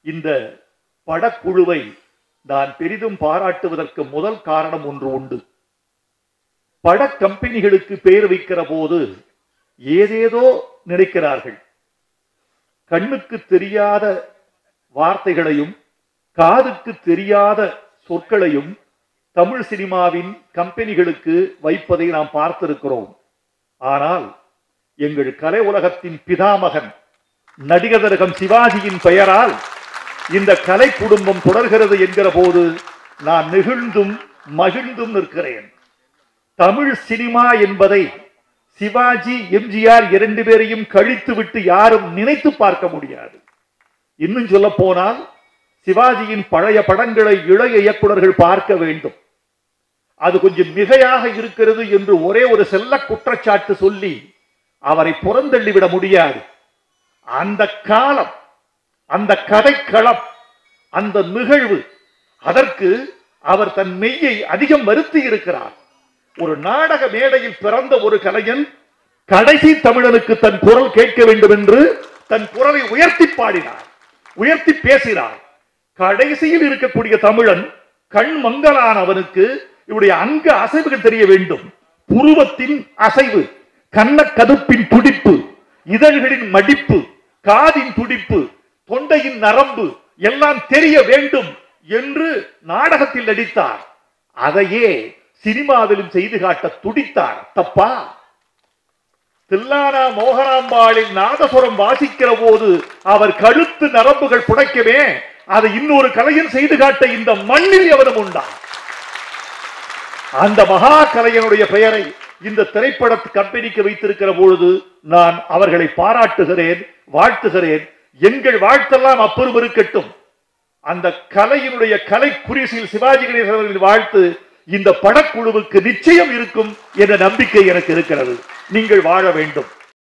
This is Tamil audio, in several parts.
இந்த படக்குழுவை நான் பெரிதும் பாராட்டுவதற்கு முதல் காரணம் ஒன்று உண்டு பட கம்பெனிகளுக்கு பெயர் வைக்கிற போது ஏதேதோ நினைக்கிறார்கள் கண்ணுக்கு தெரியாத வார்த்தைகளையும் காதுக்கு தெரியாத சொற்களையும் தமிழ் சினிமாவின் கம்பெனிகளுக்கு வைப்பதை நாம் பார்த்திருக்கிறோம் ஆனால் எங்கள் கலை உலகத்தின் பிதாமகன் நடிகர் திலகம் சிவாஜியின் பெயரால் இந்த கலை குடும்பம் தொடர்கிறது என்கிற போது நான் நெகிழ்ந்தும் மகிழ்ந்தும் நிற்கிறேன் தமிழ் சினிமா என்பதை சிவாஜி எம்ஜிஆர் இரண்டு பேரையும் கழித்து விட்டு யாரும் நினைத்து பார்க்க முடியாது இன்னும் சொல்ல போனால் சிவாஜியின் பழைய படங்களை இளைய இயக்குனர்கள் பார்க்க வேண்டும் அது கொஞ்சம் மிகையாக இருக்கிறது என்று ஒரே ஒரு செல்ல குற்றச்சாட்டு சொல்லி அவரை புறந்தள்ளிவிட முடியாது அந்த காலம் அந்த கதைக்களம் அந்த நிகழ்வு அதற்கு அவர் தன் மெய்யை அதிகம் வருத்தி இருக்கிறார் ஒரு நாடக மேடையில் பிறந்த ஒரு கலைஞன் கடைசி தமிழனுக்கு தன் குரல் கேட்க வேண்டும் என்று தன் குரலை உயர்த்தி பாடினார் உயர்த்தி பேசினார் கடைசியில் இருக்கக்கூடிய தமிழன் கண் மங்கலான அவனுக்கு இவருடைய அங்க அசைவுகள் தெரிய வேண்டும் புருவத்தின் அசைவு கண்ண கதுப்பின் துடிப்பு இதழ்களின் மடிப்பு காதின் துடிப்பு தொண்டையின் நரம்பு எல்லாம் தெரிய வேண்டும் என்று நாடகத்தில் நடித்தார் அதையே சினிமாவிலும் செய்து காட்ட துடித்தார் தப்பா தில்லானா மோகனாம்பாளின் நாதசுரம் வாசிக்கிற போது அவர் கழுத்து நரம்புகள் புடைக்கவே அதை இன்னொரு கலைஞன் செய்து காட்ட இந்த மண்ணில் எவனும் உண்டா அந்த மகா கலைஞனுடைய பெயரை இந்த திரைப்பட கம்பெனிக்கு வைத்திருக்கிற பொழுது நான் அவர்களை பாராட்டுகிறேன் வாழ்த்துகிறேன் எங்கள் வாழ்த்தெல்லாம் அப்புறம் இருக்கட்டும் அந்த கலையினுடைய கலை குறிசில் சிவாஜி கணேசன் அவர்களின் வாழ்த்து இந்த படக்குழுவுக்கு நிச்சயம் இருக்கும் என்ற நம்பிக்கை எனக்கு இருக்கிறது நீங்கள் வாழ வேண்டும்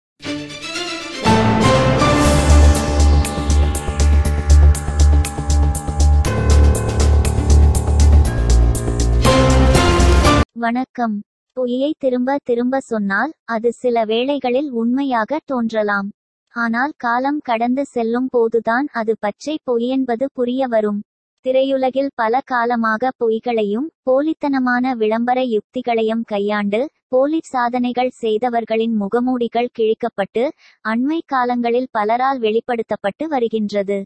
வணக்கம் பொய்யை திரும்ப திரும்ப சொன்னால் அது சில வேளைகளில் உண்மையாக தோன்றலாம் ஆனால் காலம் கடந்து செல்லும் போதுதான் அது பச்சை பொய் என்பது புரிய வரும் திரையுலகில் பல காலமாக பொய்களையும் போலித்தனமான விளம்பர யுக்திகளையும் கையாண்டு போலி சாதனைகள் செய்தவர்களின் முகமூடிகள் கிழிக்கப்பட்டு அண்மை காலங்களில் பலரால் வெளிப்படுத்தப்பட்டு வருகின்றது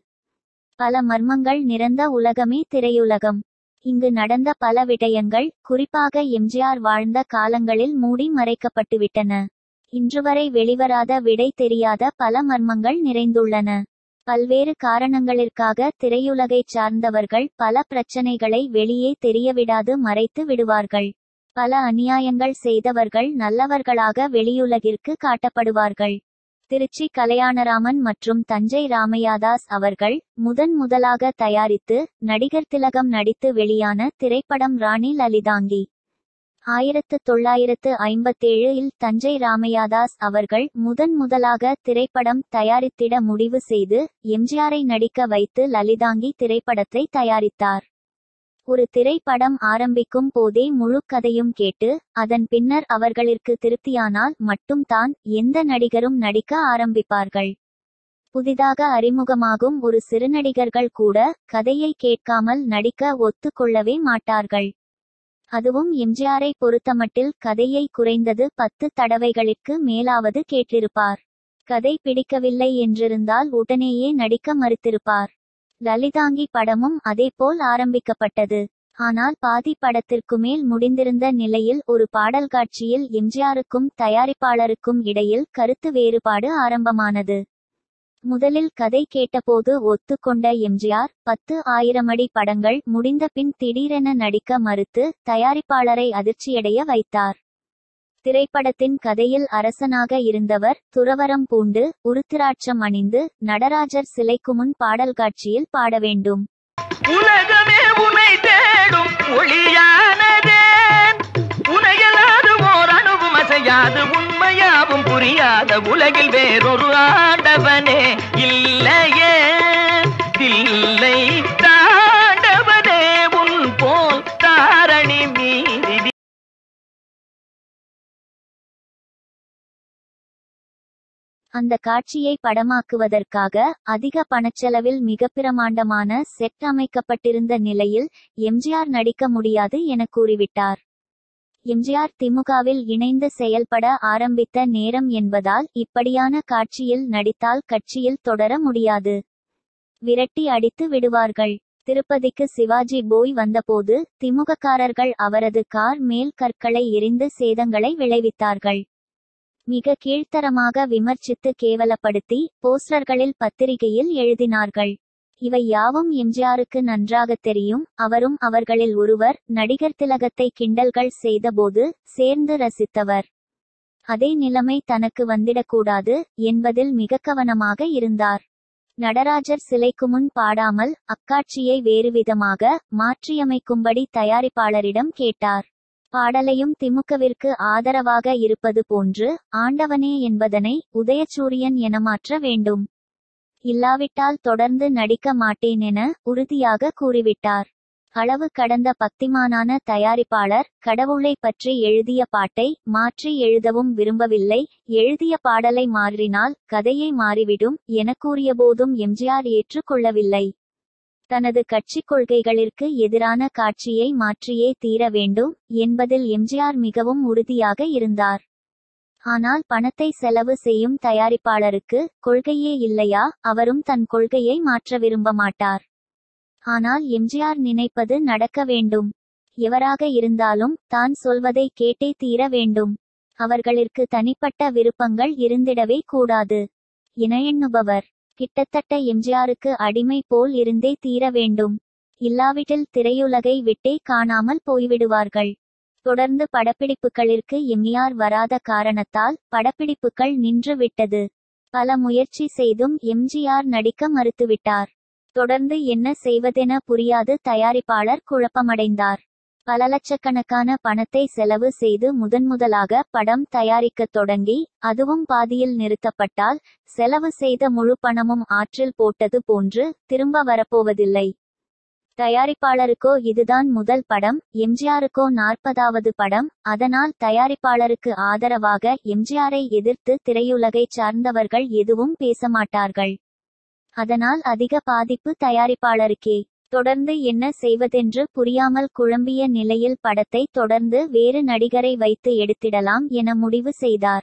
பல மர்மங்கள் நிறைந்த உலகமே திரையுலகம் இங்கு நடந்த பல விடயங்கள் குறிப்பாக எம்ஜிஆர் வாழ்ந்த காலங்களில் மூடி மறைக்கப்பட்டுவிட்டன இன்றுவரை வெளிவராத விடை தெரியாத பல மர்மங்கள் நிறைந்துள்ளன பல்வேறு காரணங்களிற்காக திரையுலகைச் சார்ந்தவர்கள் பல பிரச்சனைகளை வெளியே தெரியவிடாது மறைத்து விடுவார்கள் பல அநியாயங்கள் செய்தவர்கள் நல்லவர்களாக வெளியுலகிற்கு காட்டப்படுவார்கள் திருச்சி கலையாணராமன் மற்றும் தஞ்சை ராமையாதாஸ் அவர்கள் முதன் முதலாக தயாரித்து நடிகர் திலகம் நடித்து வெளியான திரைப்படம் ராணி லலிதாங்கி ஆயிரத்து தொள்ளாயிரத்து ஐம்பத்தேழு இல் தஞ்சை ராமையாதாஸ் அவர்கள் முதன் முதலாக திரைப்படம் தயாரித்திட முடிவு செய்து எம்ஜிஆரை நடிக்க வைத்து லலிதாங்கி திரைப்படத்தை தயாரித்தார் ஒரு திரைப்படம் ஆரம்பிக்கும் போதே முழு கதையும் கேட்டு அதன் பின்னர் அவர்களிற்கு திருப்தியானால் மட்டும் தான் எந்த நடிகரும் நடிக்க ஆரம்பிப்பார்கள் புதிதாக அறிமுகமாகும் ஒரு சிறுநடிகர்கள் கூட கதையை கேட்காமல் நடிக்க ஒத்துக்கொள்ளவே மாட்டார்கள் அதுவும் எம்ஜிஆரை பொறுத்தமட்டில் கதையை குறைந்தது பத்து தடவைகளிற்கு மேலாவது கேட்டிருப்பார் கதை பிடிக்கவில்லை என்றிருந்தால் உடனேயே நடிக்க மறுத்திருப்பார் லலிதாங்கி படமும் அதேபோல் ஆரம்பிக்கப்பட்டது ஆனால் பாதி படத்திற்கு மேல் முடிந்திருந்த நிலையில் ஒரு பாடல் காட்சியில் எம்ஜிஆருக்கும் தயாரிப்பாளருக்கும் இடையில் கருத்து வேறுபாடு ஆரம்பமானது முதலில் கதை கேட்டபோது ஒத்துக்கொண்ட எம்ஜிஆர் பத்து ஆயிரமடி படங்கள் முடிந்த பின் திடீரென நடிக்க மறுத்து தயாரிப்பாளரை அதிர்ச்சியடைய வைத்தார் திரைப்படத்தின் கதையில் அரசனாக இருந்தவர் துறவரம் பூண்டு உருத்திராட்சம் அணிந்து நடராஜர் சிலைக்கு முன் பாடல் காட்சியில் பாட வேண்டும் உலகமே உனை தேடும் ஒளியானதே உனையலாது ஓர் அணுவும் அசையாது உண்மையாவும் புரியாத உலகில் வேறொரு ஆண்டவனே இல்லையே இல்லை தாண்டவனே உன் போல் தாரணி மீறி அந்த காட்சியை படமாக்குவதற்காக அதிக பணச்செலவில் மிக பிரமாண்டமான செட் அமைக்கப்பட்டிருந்த நிலையில் எம்ஜிஆர் நடிக்க முடியாது என கூறிவிட்டார் எம்ஜிஆர் திமுகவில் இணைந்து செயல்பட ஆரம்பித்த நேரம் என்பதால் இப்படியான காட்சியில் நடித்தால் கட்சியில் தொடர முடியாது விரட்டி அடித்து விடுவார்கள் திருப்பதிக்கு சிவாஜி போய் வந்தபோது திமுககாரர்கள் அவரது கார் மேல் கற்களை எரிந்து சேதங்களை விளைவித்தார்கள் மிக கீழ்த்தரமாக விமர்சித்து கேவலப்படுத்தி போஸ்டர்களில் பத்திரிகையில் எழுதினார்கள் இவை யாவும் எம்ஜிஆருக்கு நன்றாக தெரியும் அவரும் அவர்களில் ஒருவர் நடிகர் திலகத்தை கிண்டல்கள் செய்தபோது சேர்ந்து ரசித்தவர் அதே நிலைமை தனக்கு வந்திடக்கூடாது என்பதில் மிக கவனமாக இருந்தார் நடராஜர் சிலைக்கு முன் பாடாமல் அக்காட்சியை வேறுவிதமாக மாற்றியமைக்கும்படி தயாரிப்பாளரிடம் கேட்டார் பாடலையும் திமுகவிற்கு ஆதரவாக இருப்பது போன்று ஆண்டவனே என்பதனை உதயசூரியன் என மாற்ற வேண்டும் இல்லாவிட்டால் தொடர்ந்து நடிக்க மாட்டேன் என உறுதியாக கூறிவிட்டார் அளவு கடந்த பக்திமானான தயாரிப்பாளர் கடவுளை பற்றி எழுதிய பாட்டை மாற்றி எழுதவும் விரும்பவில்லை எழுதிய பாடலை மாறினால் கதையை மாறிவிடும் என கூறியபோதும் எம்ஜிஆர் ஏற்றுக்கொள்ளவில்லை தனது கட்சி கொள்கைகளிற்கு எதிரான காட்சியை மாற்றியே தீர வேண்டும் என்பதில் எம்ஜிஆர் மிகவும் உறுதியாக இருந்தார் ஆனால் பணத்தை செலவு செய்யும் தயாரிப்பாளருக்கு கொள்கையே இல்லையா அவரும் தன் கொள்கையை மாற்ற விரும்ப மாட்டார் ஆனால் எம்ஜிஆர் நினைப்பது நடக்க வேண்டும் எவராக இருந்தாலும் தான் சொல்வதை கேட்டே தீர வேண்டும் அவர்களிற்கு தனிப்பட்ட விருப்பங்கள் இருந்திடவே கூடாது என எண்ணுபவர் கிட்டத்தட்ட எம்ஜிஆருக்கு அடிமை போல் இருந்தே தீர வேண்டும் இல்லாவிட்டில் திரையுலகை விட்டே காணாமல் போய்விடுவார்கள் தொடர்ந்து படப்பிடிப்புகளிற்கு எம்ஜிஆர் வராத காரணத்தால் படப்பிடிப்புகள் நின்று விட்டது பல முயற்சி செய்தும் எம்ஜிஆர் நடிக்க மறுத்துவிட்டார் தொடர்ந்து என்ன செய்வதென புரியாது தயாரிப்பாளர் குழப்பமடைந்தார் பல லட்சக்கணக்கான பணத்தை செலவு செய்து முதன்முதலாக படம் தயாரிக்கத் தொடங்கி அதுவும் பாதியில் நிறுத்தப்பட்டால் செலவு செய்த முழு பணமும் ஆற்றில் போட்டது போன்று திரும்ப வரப்போவதில்லை தயாரிப்பாளருக்கோ இதுதான் முதல் படம் எம்ஜிஆருக்கோ நாற்பதாவது படம் அதனால் தயாரிப்பாளருக்கு ஆதரவாக எம்ஜிஆரை எதிர்த்து திரையுலகை சார்ந்தவர்கள் எதுவும் பேச மாட்டார்கள் அதனால் அதிக பாதிப்பு தயாரிப்பாளருக்கே தொடர்ந்து என்ன செய்வதென்று புரியாமல் குழம்பிய நிலையில் படத்தை தொடர்ந்து வேறு நடிகரை வைத்து எடுத்திடலாம் என முடிவு செய்தார்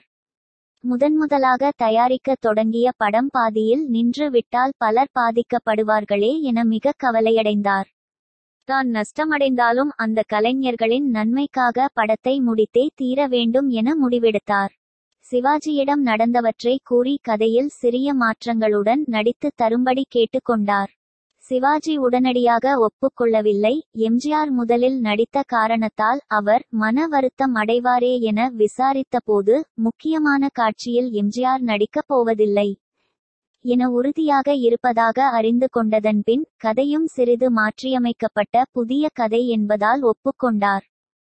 முதன்முதலாக தயாரிக்க தொடங்கிய படம் பாதியில் நின்று விட்டால் பலர் பாதிக்கப்படுவார்களே என மிக கவலையடைந்தார் தான் நஷ்டமடைந்தாலும் அந்த கலைஞர்களின் நன்மைக்காக படத்தை முடித்தே தீர வேண்டும் என முடிவெடுத்தார் சிவாஜியிடம் நடந்தவற்றை கூறி கதையில் சிறிய மாற்றங்களுடன் நடித்து தரும்படி கேட்டுக்கொண்டார் சிவாஜி உடனடியாக ஒப்புக்கொள்ளவில்லை எம்ஜிஆர் முதலில் நடித்த காரணத்தால் அவர் மன வருத்தம் அடைவாரே என விசாரித்தபோது முக்கியமான காட்சியில் எம்ஜிஆர் நடிக்கப் போவதில்லை என உறுதியாக இருப்பதாக அறிந்து கொண்டதன் பின் கதையும் சிறிது மாற்றியமைக்கப்பட்ட புதிய கதை என்பதால் ஒப்புக்கொண்டார்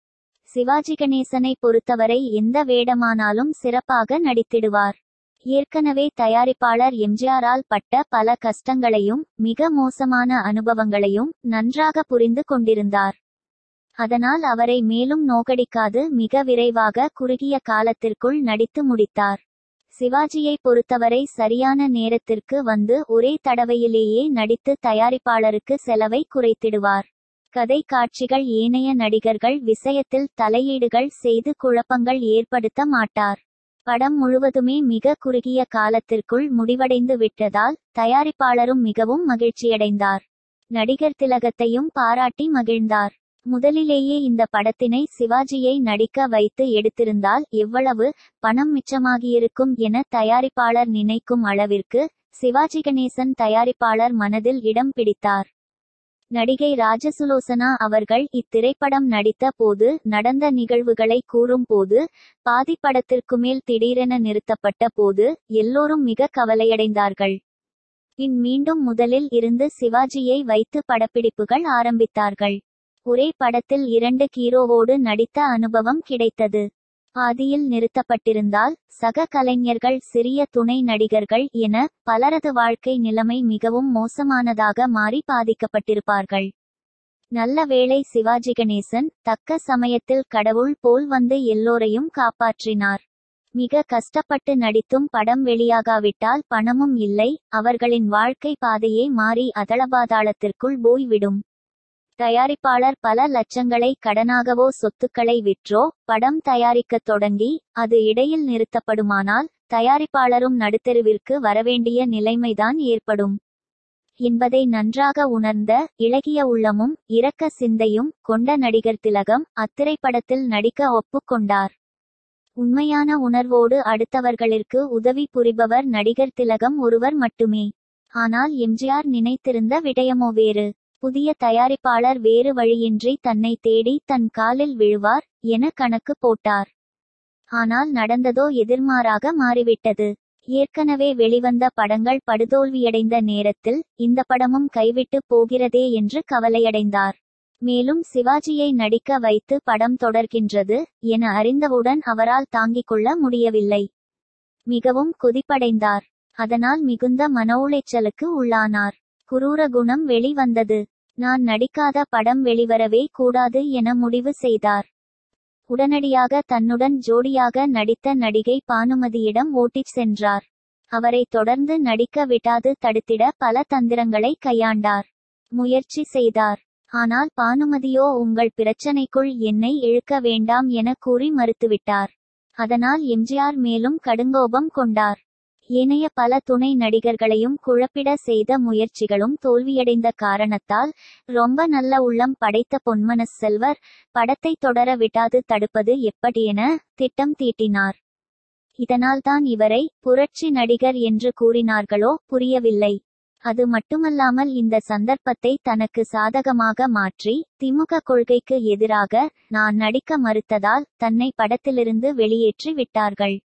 சிவாஜி கணேசனை பொறுத்தவரை எந்த வேடமானாலும் சிறப்பாக நடித்திடுவார் ஏற்கனவே தயாரிப்பாளர் எம்ஜிஆரால் பட்ட பல கஷ்டங்களையும் மிக மோசமான அனுபவங்களையும் நன்றாக புரிந்து கொண்டிருந்தார் அதனால் அவரை மேலும் நோக்கடிக்காது மிக விரைவாக குறுகிய காலத்திற்குள் நடித்து முடித்தார் சிவாஜியை பொறுத்தவரை சரியான நேரத்திற்கு வந்து ஒரே தடவையிலேயே நடித்து தயாரிப்பாளருக்கு செலவை குறைத்திடுவார் கதை காட்சிகள் ஏனைய நடிகர்கள் விஷயத்தில் தலையீடுகள் செய்து குழப்பங்கள் ஏற்படுத்த மாட்டார் படம் முழுவதுமே மிக குறுகிய காலத்திற்குள் முடிவடைந்து விட்டதால் தயாரிப்பாளரும் மிகவும் மகிழ்ச்சியடைந்தார் நடிகர் திலகத்தையும் பாராட்டி மகிழ்ந்தார் முதலிலேயே இந்த படத்தினை சிவாஜியை நடிக்க வைத்து எடுத்திருந்தால் எவ்வளவு பணம் மிச்சமாகியிருக்கும் என தயாரிப்பாளர் நினைக்கும் அளவிற்கு சிவாஜி கணேசன் தயாரிப்பாளர் மனதில் இடம் பிடித்தார் நடிகை ராஜசுலோசனா அவர்கள் இத்திரைப்படம் நடித்த போது நடந்த நிகழ்வுகளை கூறும் போது பாதி படத்திற்கு மேல் திடீரென நிறுத்தப்பட்ட போது எல்லோரும் மிக கவலையடைந்தார்கள் பின் மீண்டும் முதலில் இருந்து சிவாஜியை வைத்து படப்பிடிப்புகள் ஆரம்பித்தார்கள் ஒரே படத்தில் இரண்டு ஹீரோவோடு நடித்த அனுபவம் கிடைத்தது பாதியில் நிறுத்தப்பட்டிருந்தால் சக கலைஞர்கள் சிறிய துணை நடிகர்கள் என பலரது வாழ்க்கை நிலைமை மிகவும் மோசமானதாக மாறி பாதிக்கப்பட்டிருப்பார்கள் நல்ல வேளை சிவாஜி கணேசன் தக்க சமயத்தில் கடவுள் போல் வந்து எல்லோரையும் காப்பாற்றினார் மிக கஷ்டப்பட்டு நடித்தும் படம் வெளியாகாவிட்டால் பணமும் இல்லை அவர்களின் வாழ்க்கை பாதையே மாறி அதளபாதாளத்திற்குள் போய்விடும் தயாரிப்பாளர் பல லட்சங்களை கடனாகவோ சொத்துக்களை விற்றோ படம் தயாரிக்கத் தொடங்கி அது இடையில் நிறுத்தப்படுமானால் தயாரிப்பாளரும் நடுத்தெருவிற்கு வரவேண்டிய நிலைமைதான் ஏற்படும் என்பதை நன்றாக உணர்ந்த இளகிய உள்ளமும் இரக்க சிந்தையும் கொண்ட நடிகர் திலகம் அத்திரைப்படத்தில் நடிக்க ஒப்புக்கொண்டார் உண்மையான உணர்வோடு அடுத்தவர்களிற்கு உதவி புரிபவர் நடிகர் திலகம் ஒருவர் மட்டுமே ஆனால் எம்ஜிஆர் நினைத்திருந்த விடயமோ வேறு புதிய தயாரிப்பாளர் வேறு வழியின்றி தன்னை தேடி தன் காலில் விழுவார் என கணக்கு போட்டார் ஆனால் நடந்ததோ எதிர்மாறாக மாறிவிட்டது ஏற்கனவே வெளிவந்த படங்கள் படுதோல்வியடைந்த நேரத்தில் இந்த படமும் கைவிட்டு போகிறதே என்று கவலையடைந்தார் மேலும் சிவாஜியை நடிக்க வைத்து படம் தொடர்கின்றது என அறிந்தவுடன் அவரால் தாங்கிக் கொள்ள முடியவில்லை மிகவும் கொதிப்படைந்தார் அதனால் மிகுந்த மன உளைச்சலுக்கு உள்ளானார் குரூர குணம் வெளிவந்தது நான் நடிக்காத படம் வெளிவரவே கூடாது என முடிவு செய்தார் உடனடியாக தன்னுடன் ஜோடியாக நடித்த நடிகை பானுமதியிடம் ஓட்டிச் சென்றார் அவரை தொடர்ந்து நடிக்க விடாது தடுத்திட பல தந்திரங்களை கையாண்டார் முயற்சி செய்தார் ஆனால் பானுமதியோ உங்கள் பிரச்சனைக்குள் என்னை இழுக்க வேண்டாம் என கூறி மறுத்துவிட்டார் அதனால் எம்ஜிஆர் மேலும் கடுங்கோபம் கொண்டார் ஏனைய பல துணை நடிகர்களையும் குழப்பிட செய்த முயற்சிகளும் தோல்வியடைந்த காரணத்தால் ரொம்ப நல்ல உள்ளம் படைத்த பொன்மனஸ் செல்வர் படத்தை தொடர விடாது தடுப்பது எப்படியென திட்டம் தீட்டினார் இதனால்தான் இவரை புரட்சி நடிகர் என்று கூறினார்களோ புரியவில்லை அது மட்டுமல்லாமல் இந்த சந்தர்ப்பத்தை தனக்கு சாதகமாக மாற்றி திமுக கொள்கைக்கு எதிராக நான் நடிக்க மறுத்ததால் தன்னை படத்திலிருந்து வெளியேற்றி விட்டார்கள்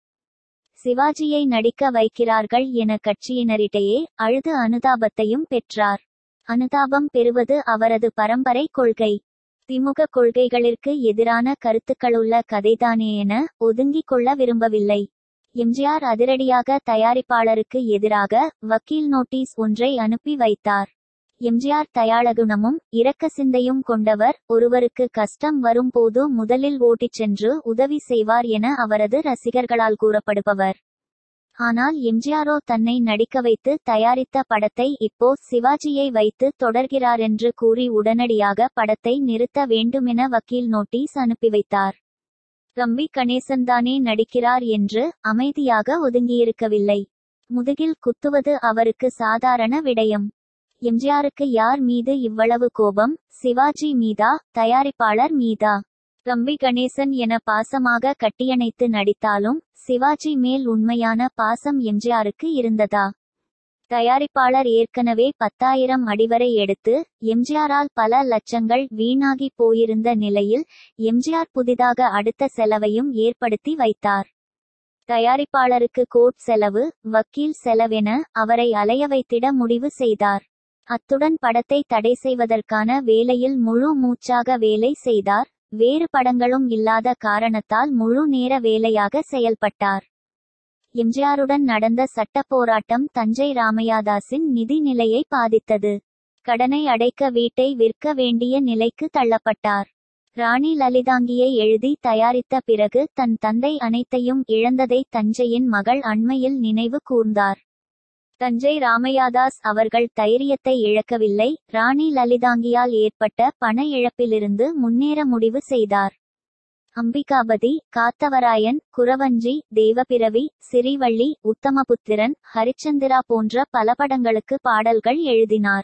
சிவாஜியை நடிக்க வைக்கிறார்கள் என கட்சியினரிடையே அழுது அனுதாபத்தையும் பெற்றார் அனுதாபம் பெறுவது அவரது பரம்பரை கொள்கை திமுக கொள்கைகளிற்கு எதிரான கருத்துக்களுள்ள கதைதானே என ஒதுங்கிக் கொள்ள விரும்பவில்லை எம்ஜிஆர் அதிரடியாக தயாரிப்பாளருக்கு எதிராக வக்கீல் நோட்டீஸ் ஒன்றை அனுப்பி வைத்தார் எம்ஜிஆர் தயாளகுணமும் இரக்க சிந்தையும் கொண்டவர் ஒருவருக்கு கஷ்டம் வரும்போது முதலில் ஓட்டிச் சென்று உதவி செய்வார் என அவரது ரசிகர்களால் கூறப்படுபவர் ஆனால் எம்ஜிஆரோ தன்னை நடிக்க வைத்து தயாரித்த படத்தை இப்போ சிவாஜியை வைத்து தொடர்கிறார் என்று கூறி உடனடியாக படத்தை நிறுத்த வேண்டுமென வக்கீல் நோட்டீஸ் அனுப்பி வைத்தார் தம்பி கணேசன் தானே நடிக்கிறார் என்று அமைதியாக ஒதுங்கியிருக்கவில்லை முதுகில் குத்துவது அவருக்கு சாதாரண விடயம் எம்ஜிஆருக்கு யார் மீது இவ்வளவு கோபம் சிவாஜி மீதா தயாரிப்பாளர் மீதா தம்பி கணேசன் என பாசமாக கட்டியணைத்து நடித்தாலும் சிவாஜி மேல் உண்மையான பாசம் எம்ஜிஆருக்கு இருந்ததா தயாரிப்பாளர் ஏற்கனவே பத்தாயிரம் அடிவரை எடுத்து எம்ஜிஆரால் பல லட்சங்கள் வீணாகி போயிருந்த நிலையில் எம்ஜிஆர் புதிதாக அடுத்த செலவையும் ஏற்படுத்தி வைத்தார் தயாரிப்பாளருக்கு கோர்ட் செலவு வக்கீல் செலவென அவரை அலைய வைத்திட முடிவு செய்தார் அத்துடன் படத்தை தடை செய்வதற்கான வேலையில் முழு மூச்சாக வேலை செய்தார் வேறு படங்களும் இல்லாத காரணத்தால் முழு நேர வேலையாக செயல்பட்டார் எம்ஜிஆருடன் நடந்த சட்ட போராட்டம் தஞ்சை ராமையாதாஸின் நிதி நிலையை பாதித்தது கடனை அடைக்க வீட்டை விற்க வேண்டிய நிலைக்கு தள்ளப்பட்டார் ராணி லலிதாங்கியை எழுதி தயாரித்த பிறகு தன் தந்தை அனைத்தையும் இழந்ததை தஞ்சையின் மகள் அண்மையில் நினைவு கூர்ந்தார் தஞ்சை ராமையாதாஸ் அவர்கள் தைரியத்தை இழக்கவில்லை ராணி லலிதாங்கியால் ஏற்பட்ட பண இழப்பிலிருந்து முன்னேற முடிவு செய்தார் அம்பிகாபதி காத்தவராயன் குரவஞ்சி தேவபிரவி சிறிவள்ளி உத்தமபுத்திரன் ஹரிச்சந்திரா போன்ற பல படங்களுக்கு பாடல்கள் எழுதினார்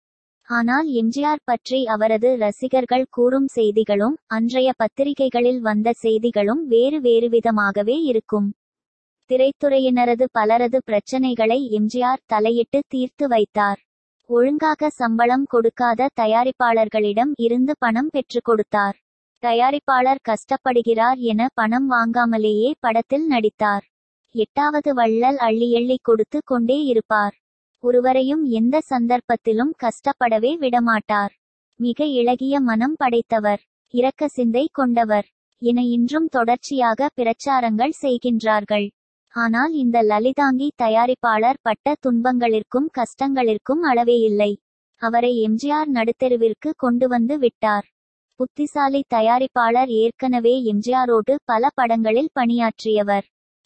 ஆனால் எம்ஜிஆர் பற்றி அவரது ரசிகர்கள் கூறும் செய்திகளும் அன்றைய பத்திரிகைகளில் வந்த செய்திகளும் வேறு வேறு விதமாகவே இருக்கும் திரைத்துறையினரது பலரது பிரச்சனைகளை எம்ஜிஆர் தலையிட்டு தீர்த்து வைத்தார் ஒழுங்காக சம்பளம் கொடுக்காத தயாரிப்பாளர்களிடம் இருந்து பணம் பெற்றுக் கொடுத்தார் தயாரிப்பாளர் கஷ்டப்படுகிறார் என பணம் வாங்காமலேயே படத்தில் நடித்தார் எட்டாவது வள்ளல் அள்ளி எள்ளி கொடுத்து கொண்டே இருப்பார் ஒருவரையும் எந்த சந்தர்ப்பத்திலும் கஷ்டப்படவே விடமாட்டார் மிக இளகிய மனம் படைத்தவர் இரக்க சிந்தை கொண்டவர் என இன்றும் தொடர்ச்சியாக பிரச்சாரங்கள் செய்கின்றார்கள் ஆனால் இந்த லலிதாங்கி தயாரிப்பாளர் பட்ட துன்பங்களிற்கும் கஷ்டங்களிற்கும் அளவே இல்லை அவரை எம்ஜிஆர் நடுத்தெருவிற்கு கொண்டு வந்து விட்டார் புத்திசாலி தயாரிப்பாளர் ஏற்கனவே எம்ஜிஆரோடு பல படங்களில் பணியாற்றியவர்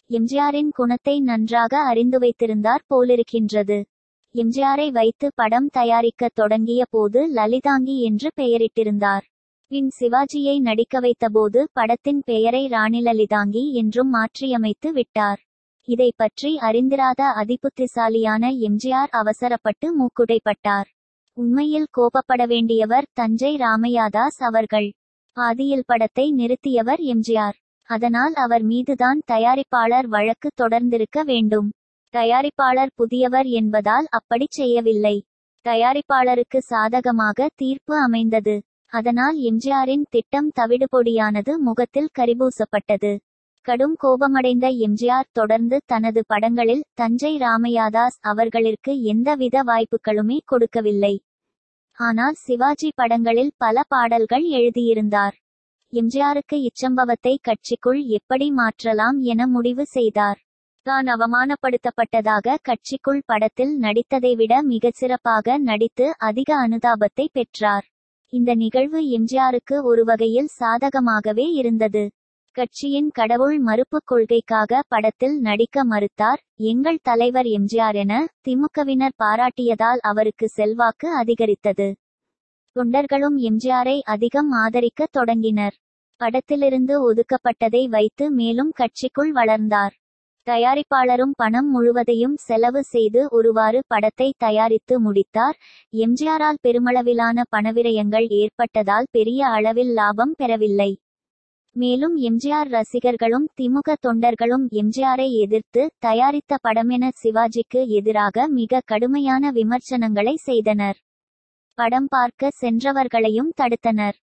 எம்ஜிஆரின் குணத்தை நன்றாக அறிந்து வைத்திருந்தார் போலிருக்கின்றது எம்ஜிஆரை வைத்து படம் தயாரிக்கத் தொடங்கிய போது லலிதாங்கி என்று பெயரிட்டிருந்தார் பின் சிவாஜியை நடிக்க வைத்தபோது படத்தின் பெயரை ராணி லலிதாங்கி என்றும் மாற்றியமைத்து விட்டார் இதை பற்றி அறிந்திராத அதிபுத்திசாலியான எம்ஜிஆர் அவசரப்பட்டு மூக்குடைப்பட்டார் உண்மையில் கோபப்பட வேண்டியவர் தஞ்சை ராமையாதாஸ் அவர்கள் பாதியில் படத்தை நிறுத்தியவர் எம்ஜிஆர் அதனால் அவர் மீதுதான் தயாரிப்பாளர் வழக்கு தொடர்ந்திருக்க வேண்டும் தயாரிப்பாளர் புதியவர் என்பதால் அப்படி செய்யவில்லை தயாரிப்பாளருக்கு சாதகமாக தீர்ப்பு அமைந்தது அதனால் எம்ஜிஆரின் திட்டம் தவிடுபொடியானது முகத்தில் கரிபூசப்பட்டது கடும் கோபமடைந்த எம்ஜிஆர் தொடர்ந்து தனது படங்களில் தஞ்சை ராமையாதாஸ் அவர்களிற்கு எந்தவித வாய்ப்புகளுமே கொடுக்கவில்லை ஆனால் சிவாஜி படங்களில் பல பாடல்கள் எழுதியிருந்தார் எம்ஜிஆருக்கு இச்சம்பவத்தை கட்சிக்குள் எப்படி மாற்றலாம் என முடிவு செய்தார் தான் அவமானப்படுத்தப்பட்டதாக கட்சிக்குள் படத்தில் நடித்ததை விட மிகச்சிறப்பாக நடித்து அதிக அனுதாபத்தை பெற்றார் இந்த நிகழ்வு எம்ஜிஆருக்கு ஒரு வகையில் சாதகமாகவே இருந்தது கட்சியின் கடவுள் மறுப்புக் கொள்கைக்காக படத்தில் நடிக்க மறுத்தார் எங்கள் தலைவர் எம்ஜிஆர் என திமுகவினர் பாராட்டியதால் அவருக்கு செல்வாக்கு அதிகரித்தது தொண்டர்களும் எம்ஜிஆரை அதிகம் ஆதரிக்க தொடங்கினர் படத்திலிருந்து ஒதுக்கப்பட்டதை வைத்து மேலும் கட்சிக்குள் வளர்ந்தார் தயாரிப்பாளரும் பணம் முழுவதையும் செலவு செய்து ஒருவாறு படத்தை தயாரித்து முடித்தார் எம்ஜிஆரால் பெருமளவிலான பணவிரயங்கள் ஏற்பட்டதால் பெரிய அளவில் லாபம் பெறவில்லை மேலும் எம்ஜிஆர் ரசிகர்களும் திமுக தொண்டர்களும் எம்ஜிஆரை எதிர்த்து தயாரித்த படமென சிவாஜிக்கு எதிராக மிக கடுமையான விமர்சனங்களை செய்தனர் படம் பார்க்க சென்றவர்களையும் தடுத்தனர்